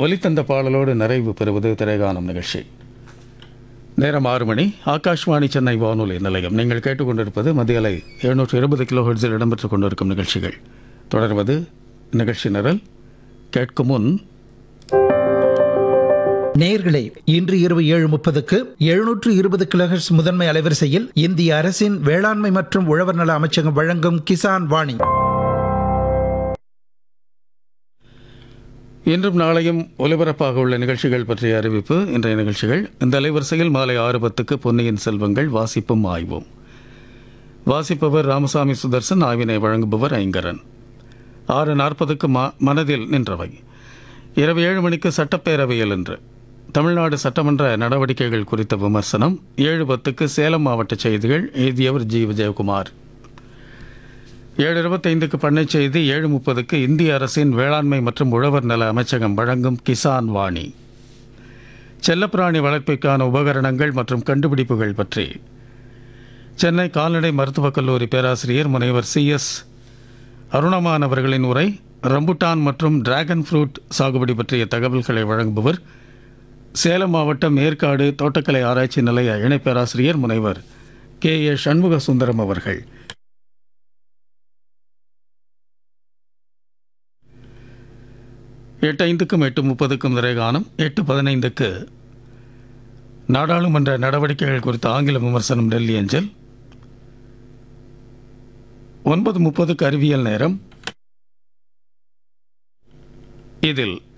ஒலித்தந்த பாடலோடு நிறைவு பெறுவது திரைகானம் நிகழ்ச்சி நேரம் ஆறு மணி ஆகாஷ்வாணி சென்னை வானொலி நிலையம் நீங்கள் கேட்டுக்கொண்டிருப்பது மத்திய அலை எழுநூற்று இருபது கிலோ ஹெர்ட்ஸில் இடம்பெற்றுக் கொண்டிருக்கும் நிகழ்ச்சிகள் தொடர்வது நிகழ்ச்சி நிரல் கேட்கும் முன் நேயர்களே இன்று இரவு ஏழு முப்பதுக்கு எழுநூற்று இருபது கிலோஹெர்ட்ஸ் முதன்மை அலைவரிசையில் இந்திய அரசின் வேளாண்மை மற்றும் உழவர் நல அமைச்சகம் வழங்கும் கிசான் வாணி இன்றும் நாளையும் ஒலிபரப்பாக உள்ள நிகழ்ச்சிகள் பற்றிய அறிவிப்பு இன்றைய நிகழ்ச்சிகள் இந்த அலைவரிசையில் மாலை ஆறு பத்துக்கு பொன்னியின் செல்வங்கள் வாசிப்பும் ஆய்வும் வாசிப்பவர் ராமசாமி சுதர்சன் ஆய்வினை வழங்குபவர் ஐங்கரன் ஆறு நாற்பதுக்கு மா மனதில் நின்றவை இரவு ஏழு மணிக்கு சட்டப்பேரவையில் என்று தமிழ்நாடு சட்டமன்ற நடவடிக்கைகள் குறித்த விமர்சனம் ஏழு பத்துக்கு சேலம் மாவட்ட செய்திகள் எழுதியவர் ஜி விஜயகுமார் ஏழு இருபத்தைந்துக்கு பண்ணை செய்தி ஏழு முப்பதுக்கு இந்திய அரசின் வேளாண்மை மற்றும் உழவர் நல அமைச்சகம் வழங்கும் கிசான் வாணி செல்லப்பிராணி வளர்ப்பிற்கான உபகரணங்கள் மற்றும் கண்டுபிடிப்புகள் பற்றி சென்னை கால்நடை மருத்துவக் கல்லூரி பேராசிரியர் முனைவர் சி எஸ் அருணமான் அவர்களின் உரை ரம்புட்டான் மற்றும் டிராகன் ஃப்ரூட் சாகுபடி பற்றிய தகவல்களை வழங்குபவர் சேலம் மாவட்டம் ஏற்காடு தோட்டக்கலை ஆராய்ச்சி நிலைய இணை பேராசிரியர் முனைவர் கே ஏ சண்முக சுந்தரம் அவர்கள் எட்டு ஐந்துக்கும் எட்டு முப்பதுக்கும் திரைகானம் எட்டு பதினைந்துக்கு நாடாளுமன்ற நடவடிக்கைகள் குறித்த ஆங்கில விமர்சனம் டெல்லி அஞ்சல் ஒன்பது முப்பதுக்கு அறிவியல் நேரம் இதில்